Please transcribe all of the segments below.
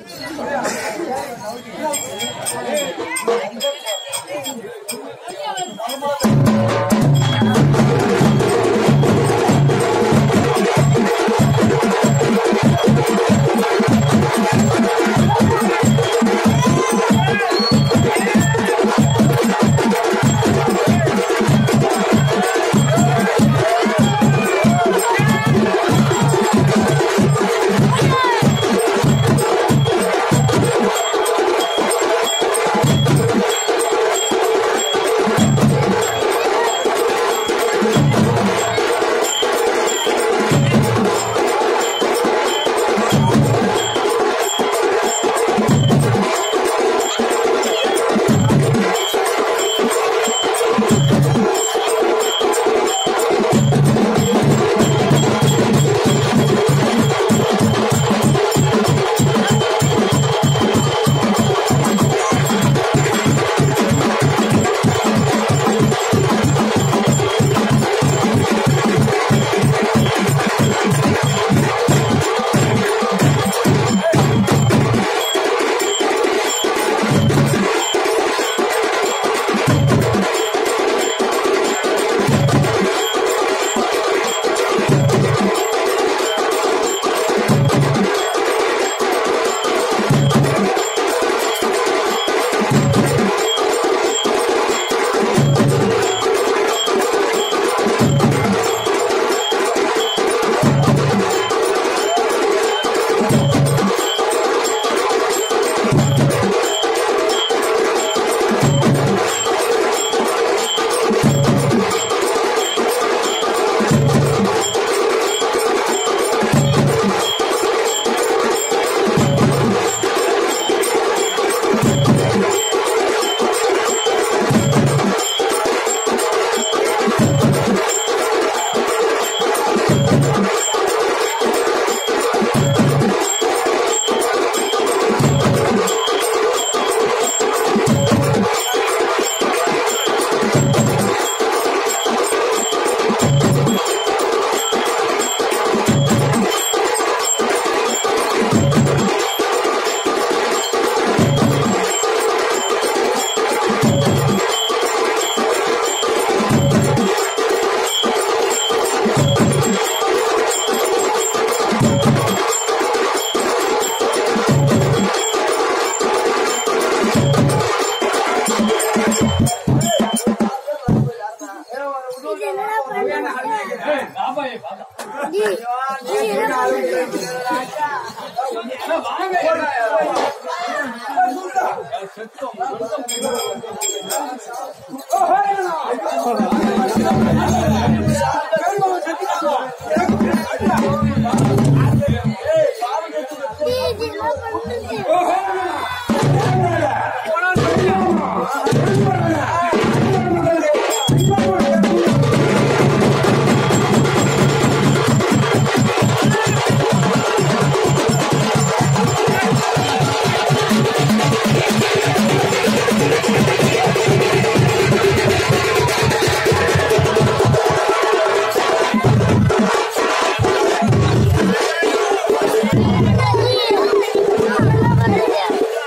Thank you.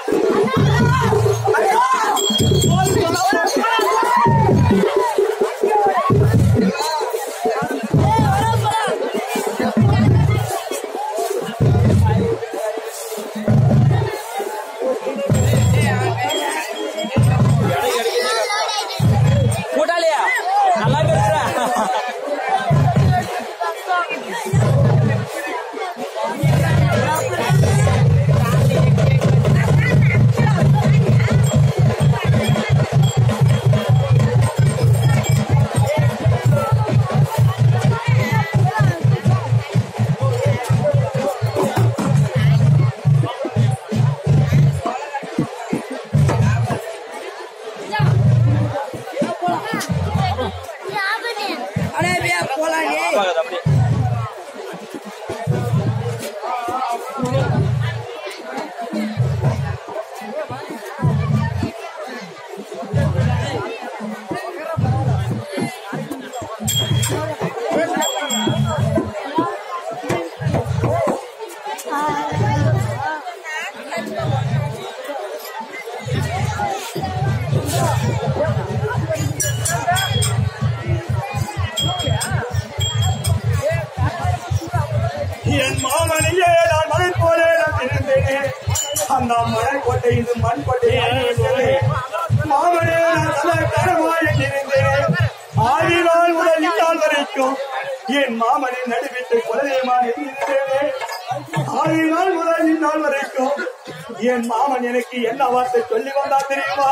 என் மாமனையே நான் மலை போல நான் இருந்தேனே அந்த மலைக்கோட்டை இது மண் கோட்டை மாமனே நான் தலை கரமாய் இருந்தேன் ஆதி நாள் முதல் இந்நாள் வரைக்கும் என் மாமனை நடுவிட்டு குலதெய்வமா இருந்தேனே ஆதி நாள் முதல் இந்நாள் வரைக்கும் என் மாமன் எனக்கு என்ன வார்த்தை சொல்லி வந்தா தெரியுமா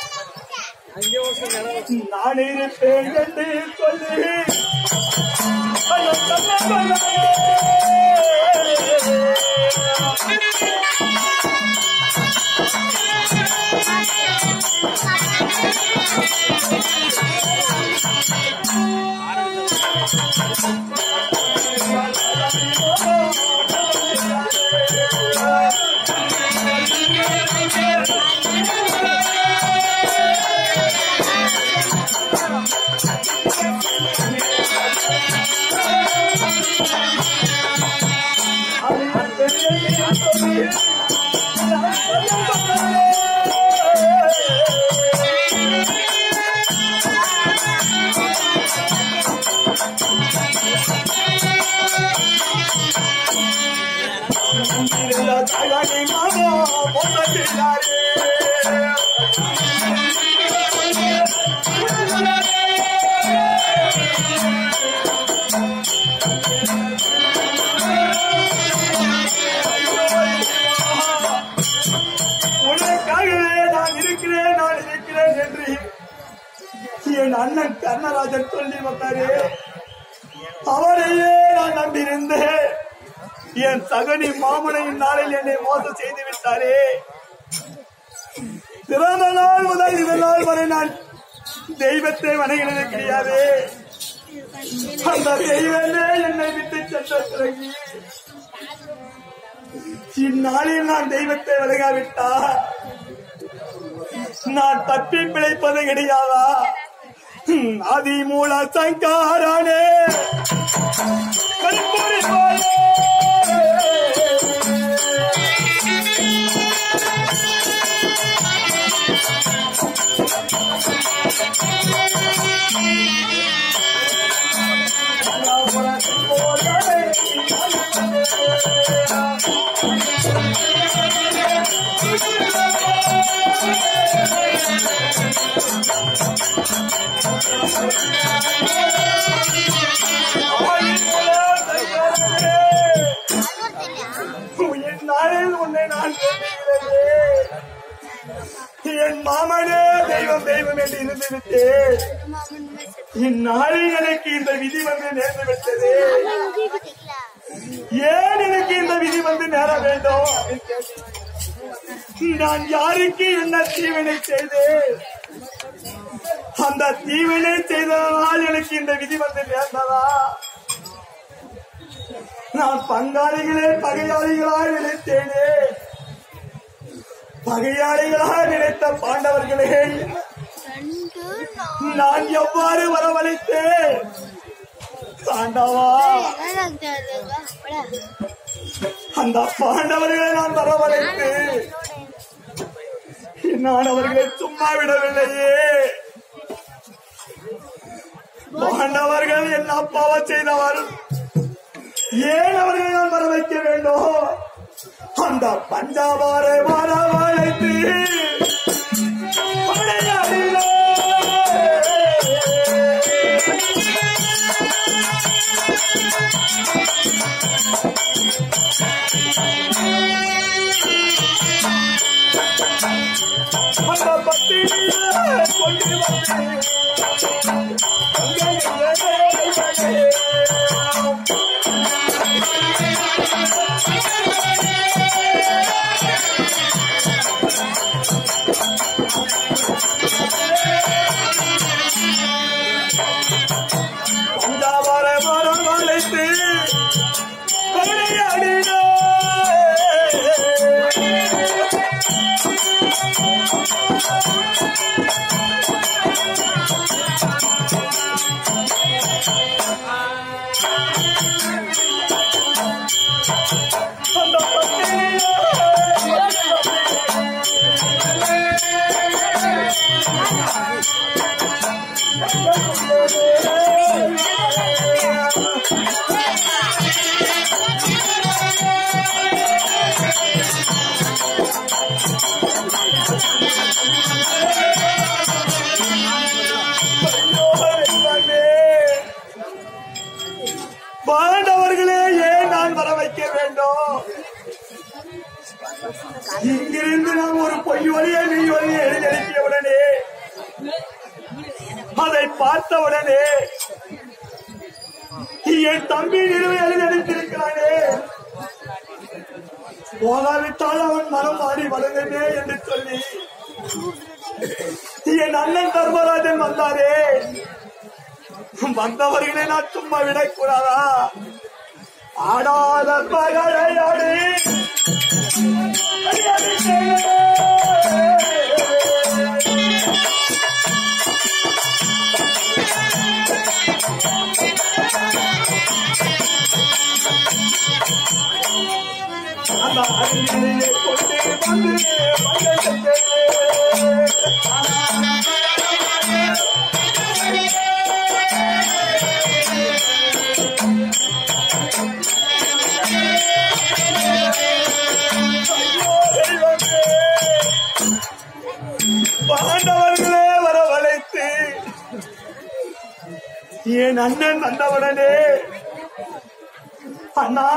நான் இருப்பேன் என்று சொல்லி ஐயோ, சொன்னதே. உனக்காகவே நான் இருக்கிறேன் நான் இருக்கிறேன் என்று என் அண்ணன் கர்ணராஜன் சொல்லி வந்தாரே அவரையே நான் நம்பியிருந்தேன் என் சகனி மாமனையின் நாளில் என்னை மோசம் செய்து விட்டாரே பிறந்த நாள் முதல் இந்த நாள் வரை நான் தெய்வத்தை வணங்கினது கிடையாது அந்த தெய்வமே என்னை விட்டு சென்ற பிறகு இந்நாளில் நான் தெய்வத்தை வணங்காவிட்டா நான் தப்பி பிழைப்பது கிடையாதா ஹம், அதிமூல சங்காரானே கற்பூரி போலே. என் நாளில் உன்னை நான் வேண்டுகிறேன். என் மாமனே தெய்வம் தெய்வம் என்று இருந்து விட்டேன் இந்நாளில் எனக்கு இந்த விதி வந்து நேர்ந்து விட்டது ஏன் எனக்கு இந்த விதி வந்து நேர வேண்டும் நான் யாருக்கு என்ன தீவினை செய்தேன் அந்த தீவினை செய்ததனால் எனக்கு இந்த விதி வந்து நேர்ந்ததா நான் பங்காளிகளே பகையாளிகளாய் நினைத்தேனே பகையாளிகளாக நினைத்த பாண்டவர்களே நான் எவ்வாறு வரவழைத்தேன் பாண்டவா அந்த பாண்டவர்களை நான் வரவழைத்து நான் அவர்களை சும்மா விடவில்லையே பாண்டவர்கள் என்ன அப்பாவ செய்தவர் ஏன் அவர்களை நான் வர வைக்க வேண்டும் அந்த பஞ்சாபாரை வரவழைத்து படையடிலே. அந்த பட்டினிலே கொண்டு வந்து பஞ்சாபார மரம் வளைத்து கொடையடினே. அந்த பட்டினிலே இங்கிருந்து நாம் ஒரு பொய் ஒளியை மெய் ஒளியை எழுதிய உடனே அதை பார்த்தவுடனே என் தம்பி நிறுவை எழுதியிருக்கிறானே போகாவிட்டால் அவன் மனம் மாறி வளர்ந்தனே என்று சொல்லி என் அண்ணன் தர்மராஜன் வந்தாரே வந்தவர்களை நான் சும்மா விடக்கூடாதா ஆடாத பகடையாடி அந்த அருவியை கொண்டு வந்து மகிழ்ந்தே. பாண்டவர்களே வரவழைத்து என் அண்ணன் வந்தவுடனே அண்ணா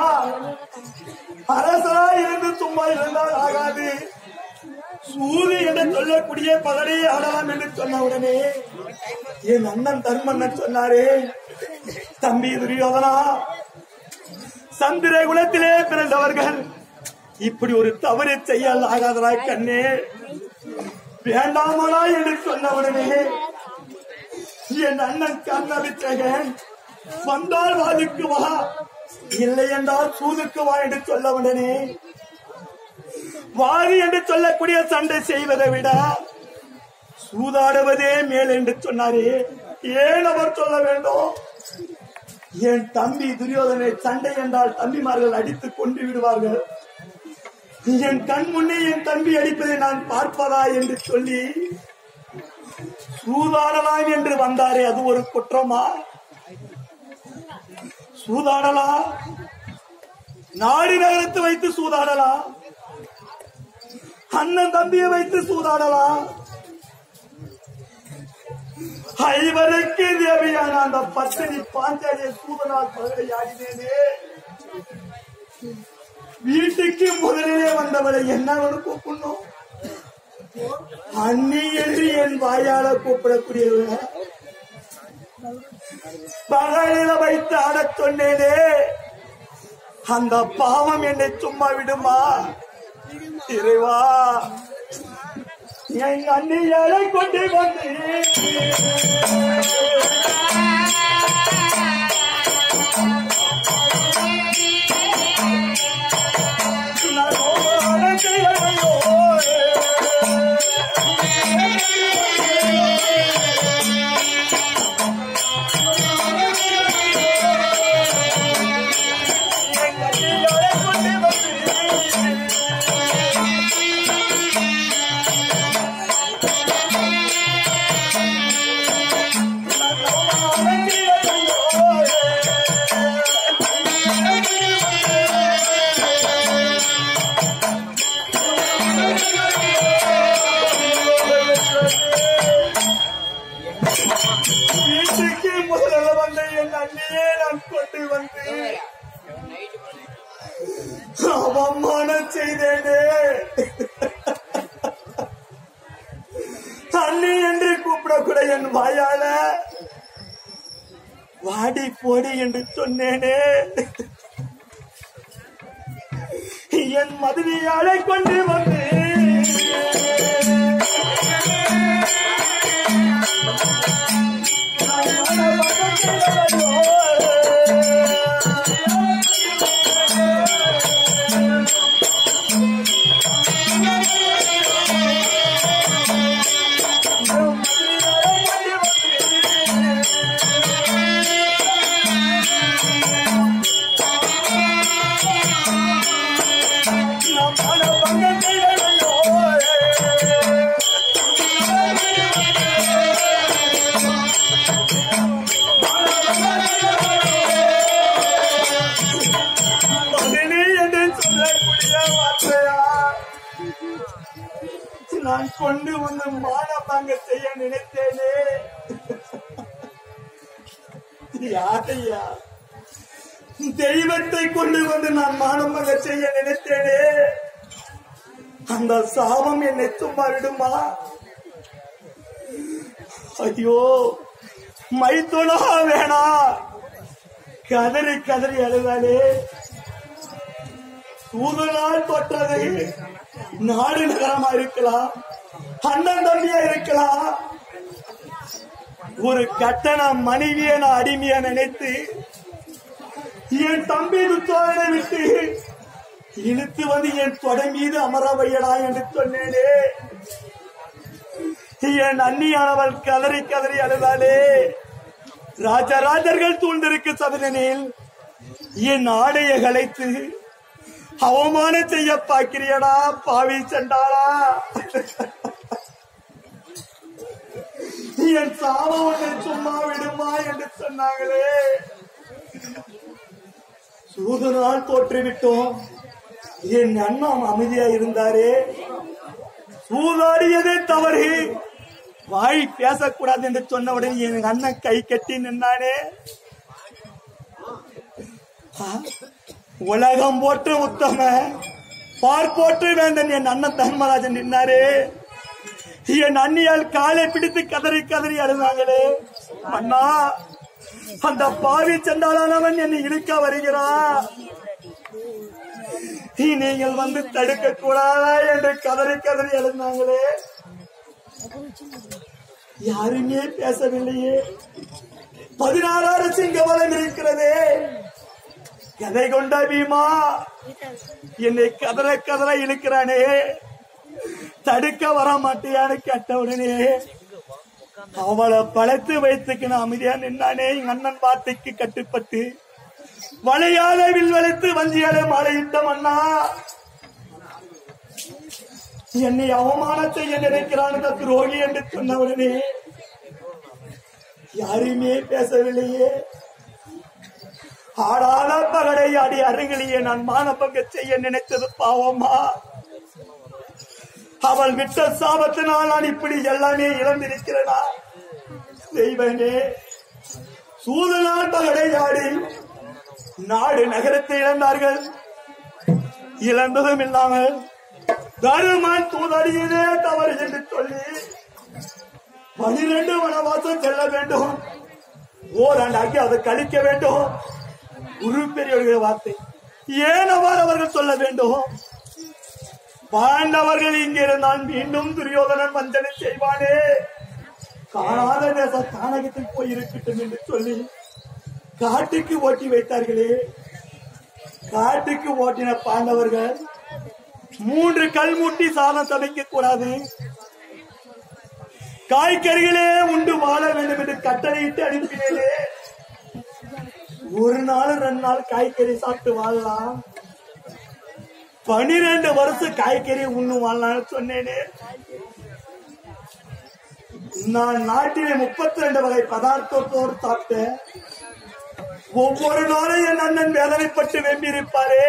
அரசரா இருந்து சும்மா இருந்தால் ஆகாது சூது என்று சொல்லக்கூடிய பகடையை ஆடலாம் என்று சொன்ன உடனே என் அண்ணன் தர்மண்ணன் சொன்னாரே தம்பி துரியோதனா சந்திர குலத்திலே பிறந்தவர்கள் இப்படி ஒரு தவறு செய்யல் ஆகாதரா கண்ணே வேண்டாமலா என்று சொன்ன உடனே என் அண்ணன் கர்ணவித்தகன் வந்தால் வாதுக்கு வா இல்லை என்றால் சூதுக்கு வா என்று சொல்ல உடனே வாதி என்று சொல்லக்கூடிய சண்டை செய்வதை விட சூதாடுவதே மேல் என்று சொன்னாரே ஏன் அவர் சொல்ல வேண்டும் என் தம்பி துரியோதனை சண்டை என்றால் தம்பிமார்கள் அடித்துக் கொண்டு விடுவார்கள் என் கண் முன்னே என் தம்பி அடிப்பதை நான் பார்ப்பதா என்று சொல்லி சூதாடலாம் என்று வந்தாரே அது ஒரு குற்றமா சூதாடலாம் நாடு நகரத்து வைத்து சூதாடலாம் அண்ணன் தம்பியை வைத்து சூதாடலாம் ஐவருக்கு தேவையான அந்த பத்தினி பாஞ்சாலிய சூதனால் பகலை ஆடினேனே வீட்டுக்கு முதலிலே வந்தவளை என்ன கூப்பிடணும் அண்ணி என்று என் வாயால கூப்பிடக்கூடியவங்க பகலில வைத்து ஆடச் சொன்னேனே அந்த பாவம் என்னை சும்மா விடுமா இறைவா என் அண்ணியாலை கொண்டு வந்து நான் ஓட செய்யலையோ. என் அண்ணியாலை கொண்டு வந்து வீட்டுக்கு முதல்ல வந்த என் அண்ணியே நான் கொண்டு வந்து அவமானம் செய்தேனே அண்ணி என்று கூப்பிடக்கூட என் வாயால வாடி போடி என்று சொன்னேனே என் மதுரையாளை கொண்டு வந்து மகனே என்று சொல்லக்கூடிய வார்த்தையா நான் கொண்டு வந்து மானபங்க செய்ய நினைத்தேனே யாரையா தெய்வத்தை கொண்டு வந்து நான் மானபங்க செய்ய நினைத்தேனே அந்த சாபம் என்னை சும்மா விடுமா ஐயோ மைத்துனா வேணா கதறி கதறி அழுதாலே தூதுநாள் தொட்டது நாடு நகரமா இருக்கலாம் அண்ணன் தம்பியா இருக்கலாம் ஒரு கட்டண மனைவியை நான் அடிமையா நினைத்து என் தம்பி துத்தோழனை விட்டு இழுத்து வந்து என் தொடை மீது அமர வையடா என்று சொன்னேனே என் அண்ணியானவள் கதறி கதறி அழுதாலே ராஜராஜர்கள் சூழ்ந்திருக்கு சபதனில் என் ஆடையை கலைத்து அவமானம் செய்ய பாக்கிறியடா பாவி சென்றாளா என் சாபம் உன்னை சும்மா விடுமா என்று சொன்னாங்களே சூதனால் தோற்றுவிட்டோம் என் அண்ணன் அமைதியா இருந்தாரே சூதாடியதே தவறு வாய் பேசக்கூடாது என்று சொன்னவுடன் என் அண்ணன் கை கட்டி நின்னானே ஆ, உலகம் போட்டு உத்தம பார் போட்டு வேந்தன் என் அண்ணன் தர்மராஜன் நின்னாரே என் அண்ணியால் காலை பிடித்து கதறி கதறி அழுதாங்களே அண்ணா அந்த பாவி சென்றாலானவன் என்னை இழுக்க வருகிறான் நீங்கள் வந்து தடுக்க கூடாதா என்று கதறி கதறி எழுந்தாங்களே யாருமே பேசவில்லையே பதினாறாயிரம் சிங்கவலம் இருக்கிறதே கதை கொண்ட பீமா என்னை கதற கதற இழுக்கிறானே தடுக்க வர மாட்டியான்னு கேட்ட உடனே அவளை பழத்து வைத்துக்கு நான் அமைதியா நின்னானே எங்க அண்ணன் வார்த்தைக்கு கட்டுப்பட்டு வளையாத வில் வளைத்து வஞ்சியால மாலையிட்ட மன்னா என்னை அவமானம் செய்ய நினைக்கிறான் இந்த துரோகி என்று சொன்ன உடனே யாருமே பேசவில்லையே ஆடாத பகடை ஆடி அருகிலேயே நான் மானபங்க செய்ய நினைத்தது பாவமா அவள் விட்ட சாபத்தினால் நான் இப்படி எல்லாமே இழந்திருக்கிறேனா தெய்வனே சூதனால் பகடை ஆடி நாடு நகரத்தை இழந்தார்கள் இழந்ததும் இல்லாமல் தருமன் தூதறியதே தவறு என்று சொல்லி பனிரெண்டு வனவாசம் செல்ல வேண்டும் ஓராண்டாக்கி அதை கழிக்க வேண்டும் குரு பெரியவர்கள் வார்த்தை ஏன் அவ்வாறு அவர்கள் சொல்ல வேண்டும் பாண்டவர்கள் இங்கே இருந்தால் மீண்டும் துரியோதனன் வஞ்சனை செய்வானே காணாத தேசம் தானகத்தில் போய் இருக்கட்டும் என்று சொல்லி காட்டுக்கு ஓட்டி வைத்தார்களே காட்டுக்கு ஓட்டின பாண்டவர்கள் மூன்று கல் மூட்டி சாதம் சமைக்க கூடாது காய்கறிகளே உண்டு வாழ வேண்டும் என்று கட்டளையிட்டு அனுப்பினேனே ஒரு நாள் ரெண்டு நாள் காய்கறி சாப்பிட்டு வாழலாம் பனிரெண்டு வருஷம் காய்கறி உண்ணு வாழலாம்னு சொன்னேனே நான் நாட்டிலே முப்பத்தி ரெண்டு வகை பதார்த்தத்தோடு சாப்பிட்டேன் ஒவ்வொரு நாளும் என் அண்ணன் வேதனைப்பட்டு வெம்பியிருப்பாரே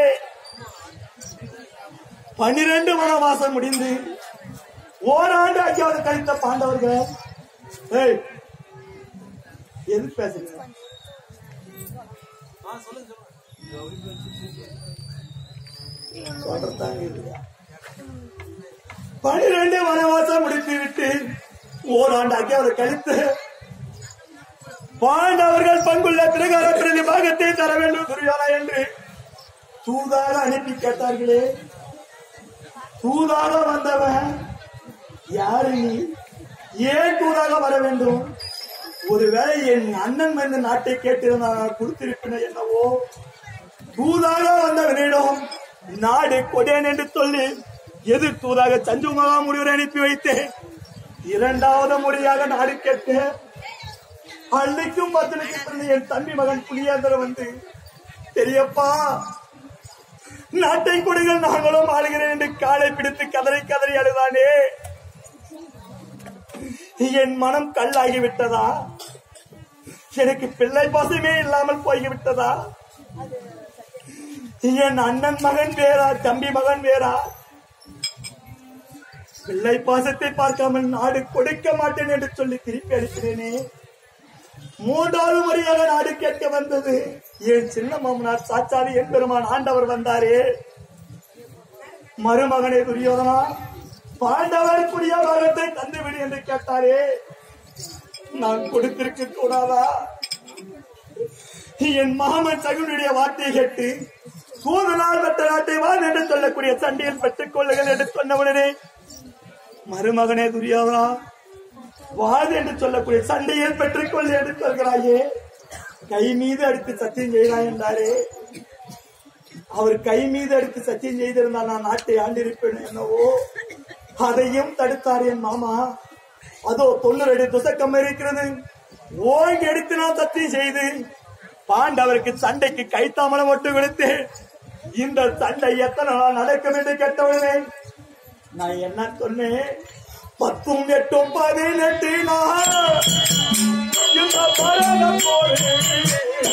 பன்னிரண்டு வனவாசம் முடிந்து ஓராண்டு ஐயாவது கழித்த பாண்டவர்கள் ஏய், எது பேசுங்க சொல்றதாங்க இல்லையா? பனிரெண்டு வனவாசம் முடித்து விட்டு ஓராண்டு ஐயாவது கழித்து பாண்டவர்கள் பங்குள்ள பிரகார பிரதி பாகத்தை தர வேண்டும் துரியோனா என்று தூதாக அனுப்பி கேட்டார்களே தூதாக வந்தவன் யாரு நீ ஏன் தூதாக வர வேண்டும் ஒருவேளை என் அண்ணன் வந்து நாட்டை கேட்டிருந்தான் நான் கொடுத்திருப்பேன் என்னவோ தூதாக வந்தவனிடம் நாடு கொடேன் என்று சொல்லி எது தூதாக சஞ்சு மகா முடிவரை அனுப்பி வைத்தேன் இரண்டாவது முறையாக நாடு கேட்டேன் அன்னைக்கும் பத்தனைக்கு பிறந்த என் தம்பி மகன் புளியாந்தர் வந்து பெரியப்பா நாட்டை கொடுங்கள் நாங்களும் ஆளுகிறேன் என்று காலை பிடித்து கதறி கதறி அழுதானே என் மனம் கல்லாகி விட்டதா எனக்கு பிள்ளை பாசமே இல்லாமல் போய்விட்டதா என் அண்ணன் மகன் வேறா தம்பி மகன் வேறா பிள்ளை பாசத்தை பார்க்காமல் நாடு கொடுக்க மாட்டேன் என்று சொல்லி திருப்பி அனுப்பினேனே மூன்றாவது முறையாக நாடு கேட்க வந்தது என் சின்ன மாமனார் சாச்சாரி என் பெருமான் ஆண்டவர் வந்தாரே மருமகனே துரியோதனா பாண்டவருக்குரிய வரத்தை தந்துவிடு என்று கேட்டாரே நான் கொடுத்திருக்க கூடாதா என் மாமன் சகுனுடைய வார்த்தையை கேட்டு சூதனால் மற்ற நாட்டை வாழ் என்று சொல்லக்கூடிய சண்டையில் பெற்றுக் கொள்ளுங்கள் என்று சொன்னவுடனே மருமகனே துரியோதனா வாழ் என்று சொல்லக்கூடிய சண்டையில் பெற்றுக் கொள் என்று சொல்கிறாயே கை மீது அடித்து சத்தியம் செய்கிறாய் என்றாரே அவர் கை மீது அடித்து சத்தியம் செய்திருந்தால் நான் நாட்டை ஆண்டிருப்பேன் என்னவோ அதையும் தடுத்தார் என் மாமா அதோ தொண்ணூறு அடி துசக்கம் இருக்கிறது ஓங்கி எடுத்து நான் சத்தியம் செய்து பாண்டவருக்கு சண்டைக்கு கைத்தாமலம் ஒட்டு கொடுத்து இந்த சண்டை எத்தனை நாள் நடக்கும் என்று கேட்டவுடனே நான் என்ன சொன்னேன் பத்தும் எட்டும் பதினெட்டு நாள் இந்த பரணம் போறேன்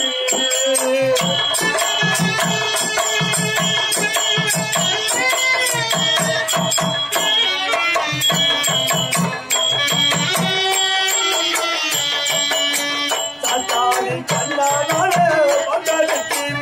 கண்டாலே கண்டாலே கொண்டடிக்கிறேன்.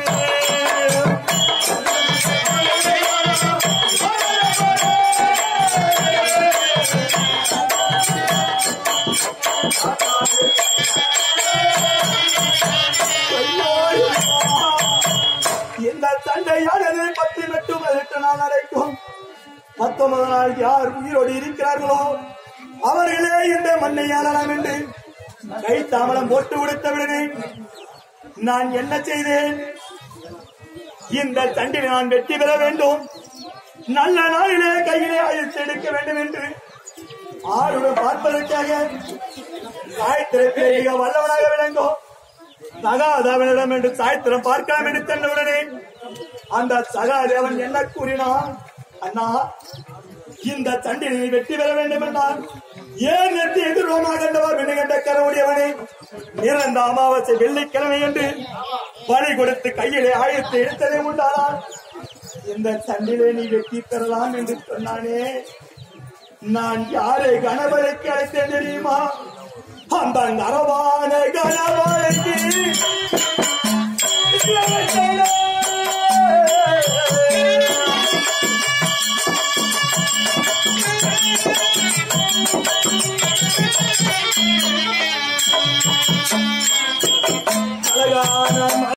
ஐயோ, ஐயோ. இந்த சண்டையானது பத்து மட்டும் பதினெட்டு நாள் நடக்கும் பத்தொன்பது நாள் யார் உயிரோடு இருக்கிறார்களோ அவர்களே இந்த மண்ணை ஆளலாம் என்று கை தாமலம் போட்டு கொடுத்த விடுது நான் என்ன செய்தேன் இந்த சண்டில் நான் வெற்றி பெற வேண்டும் நல்ல நாளிலே கையிலே அழித்து எடுக்க வேண்டும் என்று ஆளுடன் பார்ப்பதற்காக சாயத்திரத்திலே மிக வல்லவனாக விளங்கும் சகாதேவனிடம் என்று சாயத்திரம் பார்க்கலாம் என்று சென்றவுடனே அந்த சகாதேவன் என்ன கூறினான் அண்ணா இந்த சண்டினை வெற்றி பெற வேண்டும் என்றால் ஏன் வெற்றி எதிர்வமாக கண்டவர் வினுகண்ட கரவுடையவனே நிறந்த அமாவாசை வெள்ளிக்கிழமை என்று பணி கொடுத்து கையிலே ஆயத்தை எடுத்ததே உண்டானால் இந்த சண்டிலே நீ வெற்றி பெறலாம் என்று சொன்னானே நான் யாரை கணவருக்கு அழைத்தேன் தெரியுமா அந்த நரவான கணவனுக்கு அழகான